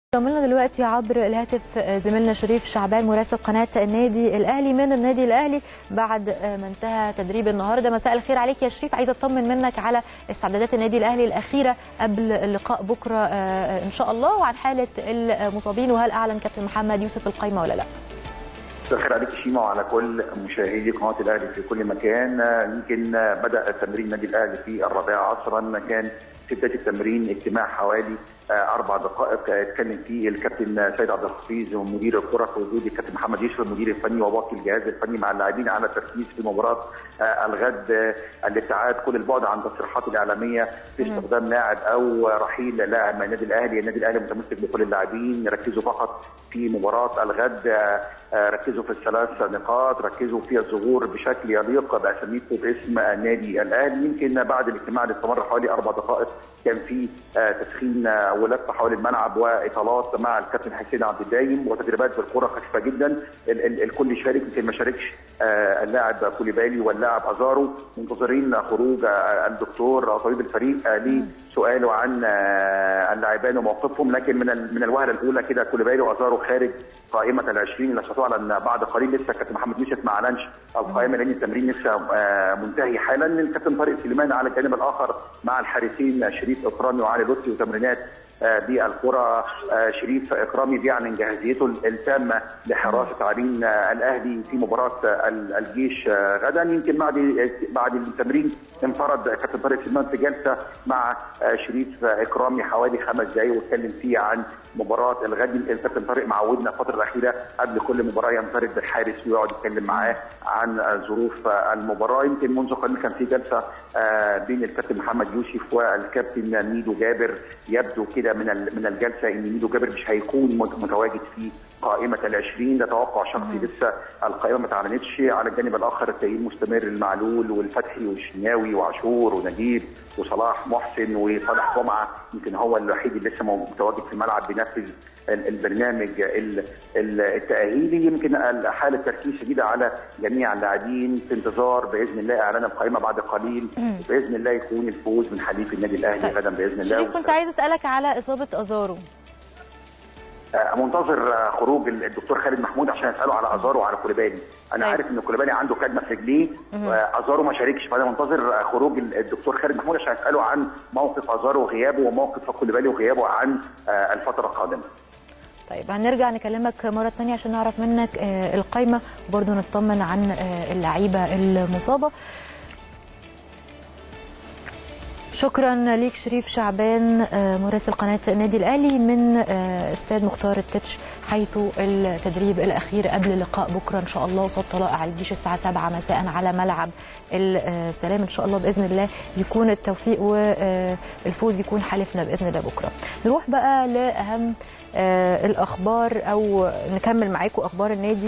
ضمنا دلوقتي عبر الهاتف زميلنا شريف شعبان مراسل قناه النادي الاهلي من النادي الاهلي بعد ما انتهى تدريب النهارده مساء الخير عليك يا شريف عايزه اطمن منك على استعدادات النادي الاهلي الاخيره قبل اللقاء بكره ان شاء الله وعن حاله المصابين وهل اعلن كابتن محمد يوسف القايمه ولا لا؟ مساء الخير عليك شيما وعلى كل مشاهدي قناه الاهلي في كل مكان يمكن بدا تمرين النادي الاهلي في الرابعه عصرا كان في بدايه التمرين اجتماع حوالي اربع دقائق اتكلم فيه الكابتن سيد عبد الحفيظ ومدير الكره في وجود الكابتن محمد يوسف المدير الفني وباقي الجهاز الفني مع اللاعبين على التركيز في مباراه الغد الابتعاد كل البعد عن التصريحات الاعلاميه في استخدام لاعب او رحيل لاعب من النادي الاهلي، النادي الاهلي متمسك بكل اللاعبين ركزوا فقط في مباراه الغد ركزوا في الثلاث نقاط ركزوا في الظهور بشكل يليق باساميكم باسم النادي الاهلي يمكن بعد الاجتماع اللي استمر حوالي اربع دقائق كان في تسخين ولف حول الملعب واطالات مع الكابتن حسين عبد الدايم وتدريبات بالكره خفيفه جدا ال ال الكل شارك يمكن ما شاركش اللاعب كوليبالي واللاعب ازارو منتظرين خروج الدكتور طبيب الفريق لسؤاله عن اللاعبان وموقفهم لكن من من الوهله الاولى كده كوليبالي وازارو خارج قائمه ال 20 اللي ستعلن بعد قليل لسه كابتن محمد يوسف ما اعلنش القائمه لان التمرين لسه منتهي حالا الكابتن طارق سليمان على الجانب الاخر مع الحارسين شريف اكرامي وعلي لطفي وتمرينات بالكره شريف اكرامي بيعلن جاهزيته التامه لحراسه عرين الاهلي في مباراه الجيش غدا يمكن بعد بعد التمرين انفرد كابتن طارق سليمان في جلسه مع شريف اكرامي حوالي خمس دقائق واتكلم فيه عن مباراه الغد الكابتن طارق معودنا الفتره الاخيره قبل كل مباراه ينفرد بالحارس ويقعد يتكلم معاه عن ظروف المباراه يمكن منذ قليل كان في جلسه بين الكابتن محمد يوسف والكابتن ميدو جابر يبدو كده من من الجلسه ان ميدو جابر مش هيكون متواجد في قائمه ال 20 ده توقع شخصي لسه القائمه ما اتعلنتش على الجانب الاخر التأييد مستمر المعلول والفتحي والشناوي وعاشور ونجيب وصلاح محسن وصالح جمعه يمكن هو الوحيد اللي لسه متواجد في الملعب بينفذ البرنامج التاهيلي يمكن حاله تركيز شديده على جميع اللاعبين في انتظار باذن الله اعلان القائمه بعد قليل باذن الله يكون الفوز من حليف النادي الاهلي غدا باذن الله شريف كنت عايز اسالك على اصابه ازارو منتظر خروج الدكتور خالد محمود عشان اساله على ازارو وعلى كوليبالي انا طيب. عارف ان كوليبالي عنده كدمه في رجليه ازارو ما شاركش فانا منتظر خروج الدكتور خالد محمود عشان اساله عن موقف ازارو وغيابه وموقف كوليبالي وغيابه عن الفتره القادمه طيب هنرجع نكلمك مرة تانية عشان نعرف منك القايمة وبرضه نطمن عن اللعيبة المصابة شكرا ليك شريف شعبان مراسل قناه النادي الاهلي من استاد مختار التتش حيث التدريب الاخير قبل لقاء بكره ان شاء الله قصاد طلائع الجيش الساعه 7 مساء على ملعب السلام ان شاء الله باذن الله يكون التوفيق والفوز يكون حالفنا باذن الله بكره. نروح بقى لاهم الاخبار او نكمل معاكم اخبار النادي